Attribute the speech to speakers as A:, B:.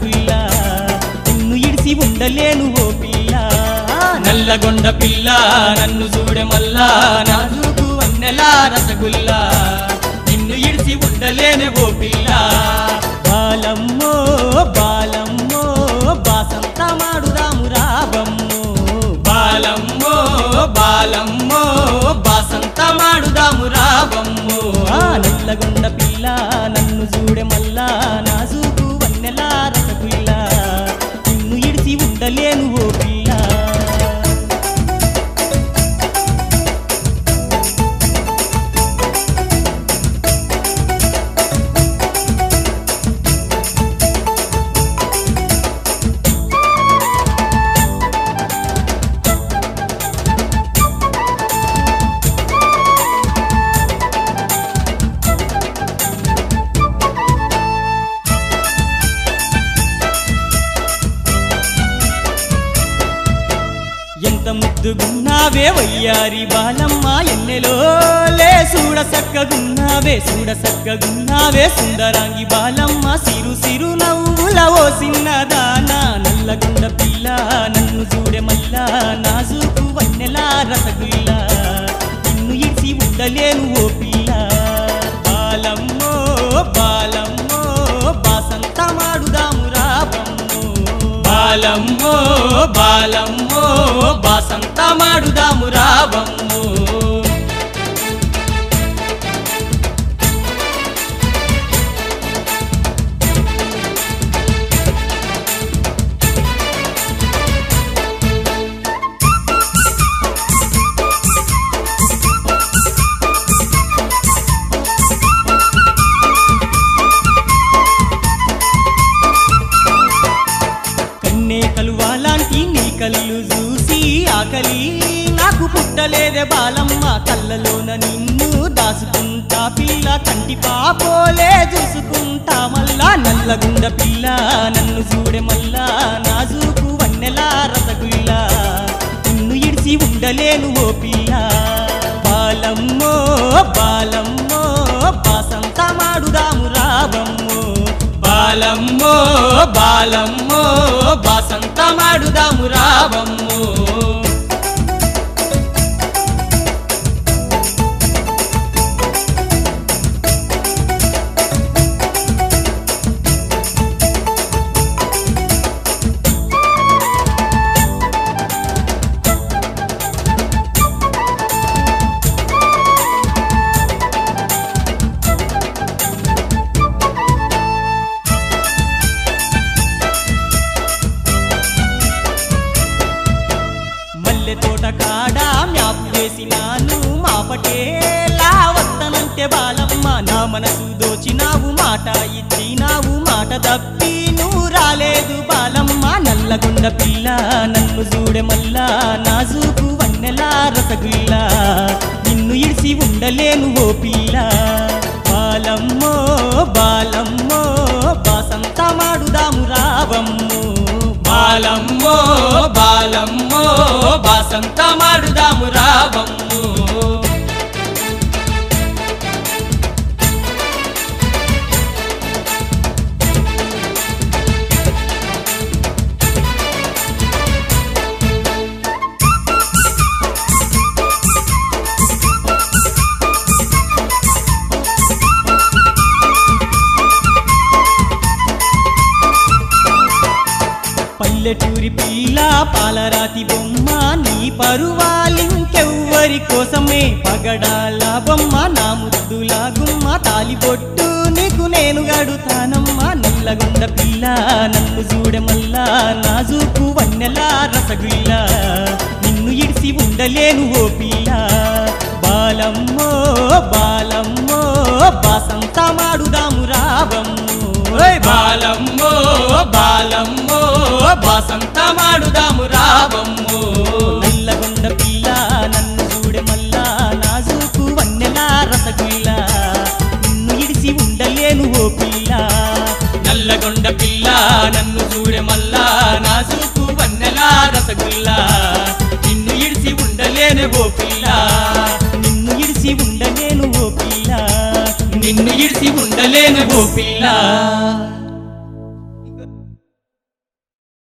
A: రసగుల్ల నిన్ను ఇడిసి ఉండలేను ఓ పిల్ల
B: నల్లగొండ పిల్ల నన్ను చూడే మల్లా నాజుకు వన్నెలా రసగుల్లా నిన్ను ఇడిసి ఉండలేనే ఓ పిల్ల
A: బాలమ్మో బాలమ్మో బాసంత మాడుదాము రాబమ్మో
B: బాలమ్మో బాలమ్మో బాసంత మాడుదాము రావమ్మో
A: ఆ నల్లగొండ పిల్ల నన్ను చూడే మల్లా నాజుకు వన్నెలా రసగుల్ల నిన్ను ఇడిసి ఉండలేను ఓ పిల్ల ఎంత ముద్దుగున్నావే వయ్యారి బాలమ్మ ఎన్నెలో లే చూడ సక్కగున్నావే చూడ సక్కగున్నావే సుందరాంగి బాలమ్మ సిరు సిరు నవ్వుల ఓ సిన్నదానా నల్లగుండ పిల్ల నన్ను చూడే మల్లా నాజుకు వన్నెలా రసగుల్ల నిన్ను ఇడిసి ఉండలేను ఓ పిల్ల బాలమ్మో బాలమ్మో బాసంత మాడుదాము రాబమ్మో
B: బాలమ్మో బాలమ్మో బాసంత మాడుదాము రావమ్మో
A: కన్నే కలువాలాంటి నీ కళ్ళు చూసి ఆకలి నాకు పుట్టలేదే బాలమ్మ కళ్ళలోన నిన్ను దాచుకుంటా పిల్ల కంటి పాపోలే చూసుకుంటా మల్లా నల్లగుండ పిల్ల నన్ను చూడే మల్లా నాజుకు వన్నెలా రసగుల్ల నిన్ను ఇడిసి ఉండలేను ఓ పిల్ల బాలమ్మో బాలమ్మో బాసంత మాడుదాము రాబమ్మో
B: బాలమ్మో బాలమ్మో బాసంత మాడుదాము రావమ్మో
A: మల్లె తోట కాడ మ్యాప్ వేసినాను మా పటేలా వత్తనంటే బాలమ్మ నా మనసు దోచినావు మాట ఇచ్చినావు మాట తప్పి నువ్వు రాలేదు బాలమ్మ నల్లగొండ పిల్ల నన్ను చూడే మల్లా నాజుకు వన్నెలా రసగుల్ల నిన్ను ఇడిసి ఉండలేను ఓ పిల్ల బాలమ్మో బాలమ్మో బాసంత మాడుదాము రావమ్మో
B: బాలమ్మో బాలమ్మో బాసంత మాడుదాము రావమ్మో
A: పల్లెటూరి పిల్ల పాలరాతి బొమ్మ నీ పరువాలింకెవ్వరి కోసమే పగడాల బొమ్మ నా ముద్దుల గుమ్మ తాలిబొట్టు నీకు నేను గడుతానమ్మా నల్లగొండ పిల్ల నన్ను చూడే మల్లా నాజుకు వన్నెలా రసగుల్ల నిన్ను ఇడిసి ఉండలేను ఓ పిల్ల బాలమ్మో బాలమ్మో బాసంత మాడుదాము రావమ్మో ఓయ్
B: బాలమ్మో బాలమ్మో బాసంత మాడుదాము రావమ్మో
A: నల్లగొండ పిల్ల నన్ను చూడే మల్లా నాజుకు వన్నెలా రసగుల్ల నిన్ను ఇడిసి ఉండలేను ఓ పిల్ల
B: నల్లగొండ పిల్ల నన్ను చూడే మల్లా నాజుకు వన్నెలా రసగుల్లా నిన్ను ఇడిసి ఉండలేనే ఓ పిల్ల
A: నిన్ను ఇడిసి ఉండలేను ఓ పిల్ల
B: నిన్ను ఇడిసి ఉండలేనే ఓ పిల్ల